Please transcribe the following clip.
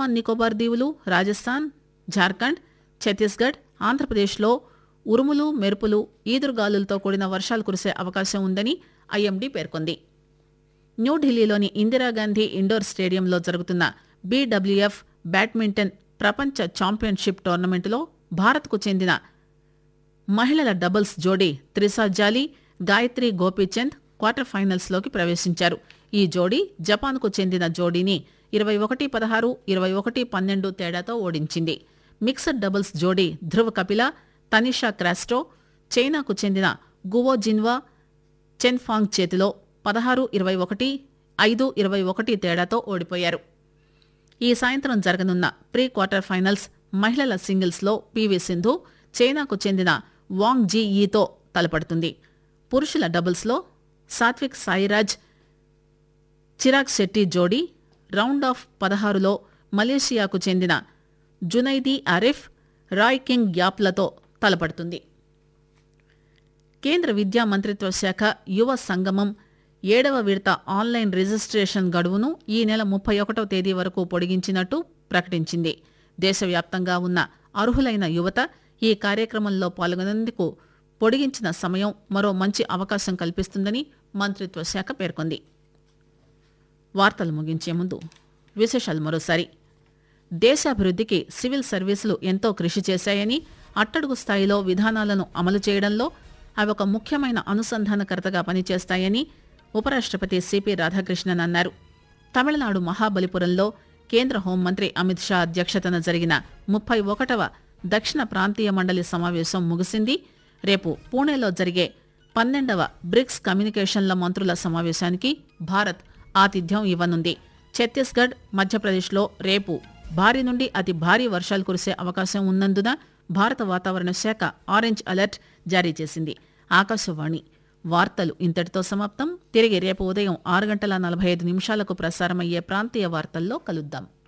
అండమాన్ నికోబార్ దీవులు రాజస్థాన్ జార్ఖండ్ ఛత్తీస్గఢ్ ఆంధ్రప్రదేశ్లో ఉరుములు మెరుపులు ఈదురుగాలులతో కూడిన వర్షాలు కురిసే అవకాశం ఉందని ఐఎండీ పేర్కొంది న్యూఢిల్లీలోని ఇందిరాగాంధీ ఇండోర్ స్టేడియంలో జరుగుతున్న బీడబ్ల్యూఎఫ్ బ్యాడ్మింటన్ ప్రపంచ ఛాంపియన్షిప్ టోర్నమెంటులో భారత్కు చెందిన మహిళల డబుల్స్ జోడీ త్రిసా జాలి గాయత్రి గోపీచంద్ క్వార్టర్ ఫైనల్స్ లోకి ప్రవేశించారు ఈ జోడీ జపాన్కు చెందిన జోడీని ఇరవై ఒకటి పదహారు ఇరవై ఒకటి పన్నెండు తేడాతో ఓడించింది మిక్స్డ్ డబుల్స్ జోడీ ధ్రువ కపిల తనిషా క్రాస్టో చైనాకు చెందిన గువో జిన్వా చెన్ఫాంగ్ చేతిలో పదహారు ఇరవై ఒకటి ఐదు ఇరవై ఒకటి తేడాతో ఓడిపోయారు ఈ సాయంత్రం జరగనున్న ప్రీ క్వార్టర్ ఫైనల్స్ మహిళల సింగిల్స్ లో పీవీ సింధు చైనాకు చెందిన వాంగ్ జీ ఈతో తలపడుతుంది పురుషుల డబుల్స్ లో సాత్విక్ సాయిరాజ్ చిరాగ్ శెట్టి జోడీ రౌండ్ ఆఫ్ పదహారులో మలేషియాకు చెందిన జునైదీ ఆరిఫ్ రాయ్ కింగ్ యాప్లతో తలపడుతుంది కేంద్ర విద్యా మంత్రిత్వ శాఖ యువ సంగమం ఏడవ విడత ఆన్లైన్ రిజిస్ట్రేషన్ గడువును ఈ నెల ముప్పై ఒకటవ తేదీ వరకు పొడిగించినట్టు ప్రకటించింది దేశవ్యాప్తంగా ఉన్న అర్హులైన యువత ఈ కార్యక్రమంలో పాల్గొనేందుకు పొడిగించిన సమయం మరో మంచి అవకాశం కల్పిస్తుందని మంత్రిత్వ శాఖ పేర్కొంది వార్తలు ముగించే ముందు విశేషాలు మరోసారి దేశాభివృద్ధికి సివిల్ సర్వీసులు ఎంతో కృషి చేశాయని అట్టడుగు స్థాయిలో విధానాలను అమలు చేయడంలో అవి ఒక ముఖ్యమైన అనుసంధానకర్తగా పనిచేస్తాయని ఉపరాష్టపతి సిపి రాధాకృష్ణన్ అన్నారు తమిళనాడు మహాబలిపురంలో కేంద్ర హోంమంత్రి అమిత్ షా అధ్యక్షతన జరిగిన ముప్పై ఒకటవ దక్షిణ ప్రాంతీయ మండలి సమావేశం ముగిసింది రేపు పూణేలో జరిగే పన్నెండవ బ్రిక్స్ కమ్యూనికేషన్ల మంత్రుల సమావేశానికి భారత్ ఆతిథ్యం ఇవ్వనుంది ఛత్తీస్గఢ్ మధ్యప్రదేశ్లో రేపు భారీ నుండి అతి భారీ వర్షాలు కురిసే అవకాశం ఉన్నందున భారత వాతావరణ శాఖ ఆరెంజ్ అలర్ట్ జారీ చేసింది ఆకాశవాణి వార్తలు ఇంతటితో సమాప్తం తిరిగి రేపు ఉదయం ఆరు గంటల నలభై ఐదు నిమిషాలకు ప్రసారమయ్యే ప్రాంతీయ వార్తల్లో కలుద్దాం